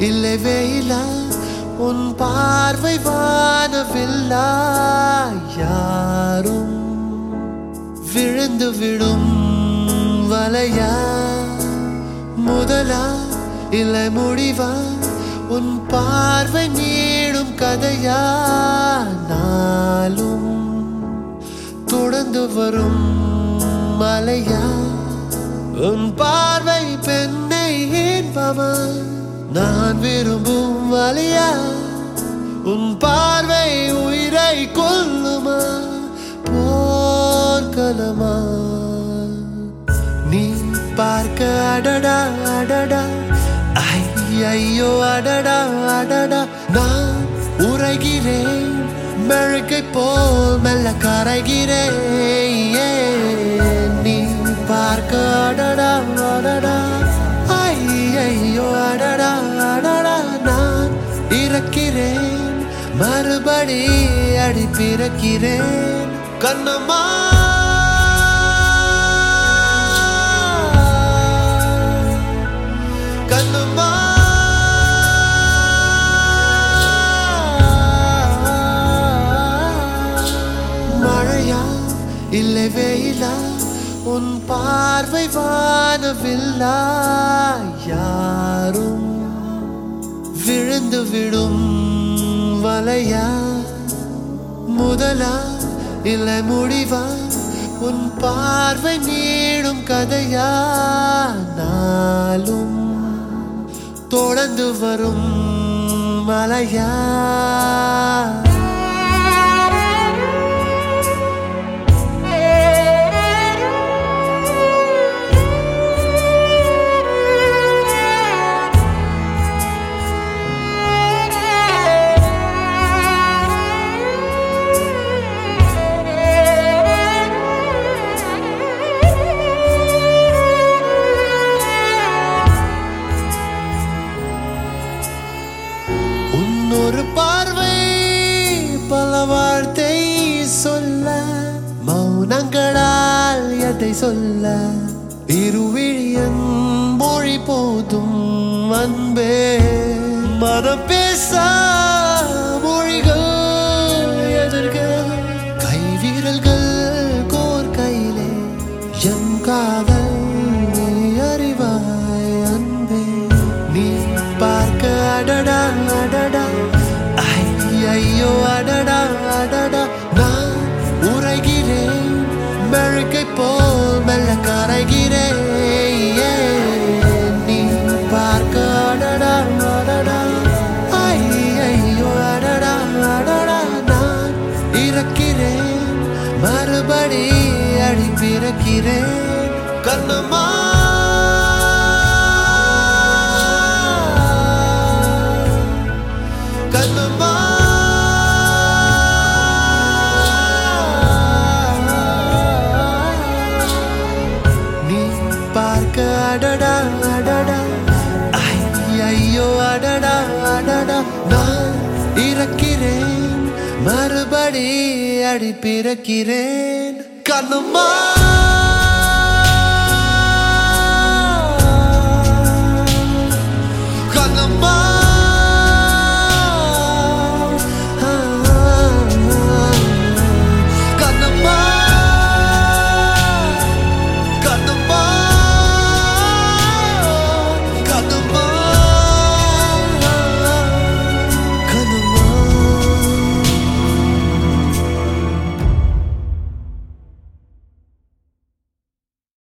இல்லை வெயிலா உன் பார்வை வானவில்லா யாரும் விழுந்து விடும் வலையா முதலா இல்லை முடிவா உன் பார்வை நீடும் கதையா நாளும் தொடர்ந்து வரும் மலையா உன் பார்வை பெண்ணை ஏன்பவா நான் விரும்பும் வலையா உன் பார்வை உயிரை கொல்லுமா போர்க்களமா நீ பார்க்க அடடா அடடா ஐயோ அடடா அடடா நான் உரைகிறேன் மெழுகை போல் மெல்ல கரைகிறேன் ஏன் நீ பார்க்க அடடா அடடா ஐயோ அடடா அடடா நான் இறக்கிறேன் மறுபடி அடி பிறக்கிறேன் கண்ணம்மா கண்ணம்மா மழையா இல்லை வெயிலா உன் பார்வை வானவில்லா யாரும் விழுந்து விடும் வலையா முதலா இல்லை முடிவா உன் பார்வை நீடும் கதையா நாளும் தொடர்ந்து வரும் மலையா உன்னொரு பார்வை பல வார்த்தை சொல்ல மௌனங்களால் எதை சொல்ல இருவிழியன் மொழி போதும் அன்பே மனம் பேச மொழிகள் எதிர்க கைவிரல்கள் கோர் கையிலே என் காதல் நீ அறிவாய் அன்பே நீ பார்க்க அடடா அடடா ஐயோ அடடா அடடா நான் உரைகிறேன் மெழுகை போல் மெல்ல கரைகிறேன் ஏன் நீ பார்க்க அடடா அடடா ஐயோ அடடா அடடா நான் இறக்கிறேன் மறுபடி அடி பிறக்கிறேன் கண்ணம்மா கண்ணம்மா நீ பார்க்க அடடா அடடா ஐயோ அடடா அடடா நான் இறக்கிறேன் மறுபடி அடி பிறக்கிறேன் கண்ணம்மா